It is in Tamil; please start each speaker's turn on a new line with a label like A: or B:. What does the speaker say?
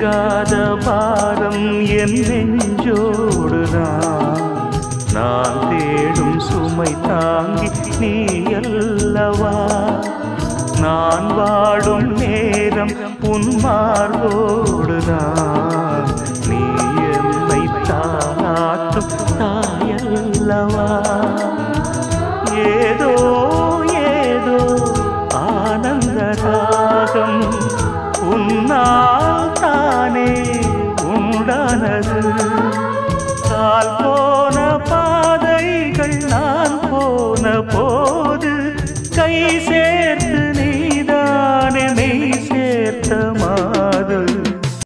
A: நீங்காத பாரம் என் நெஞ்சோடுதான் நான் தேடும் சுமை தாங்கி நீ அல்லவா நான் வாடும் நேரம் உன் மார்போடுதான்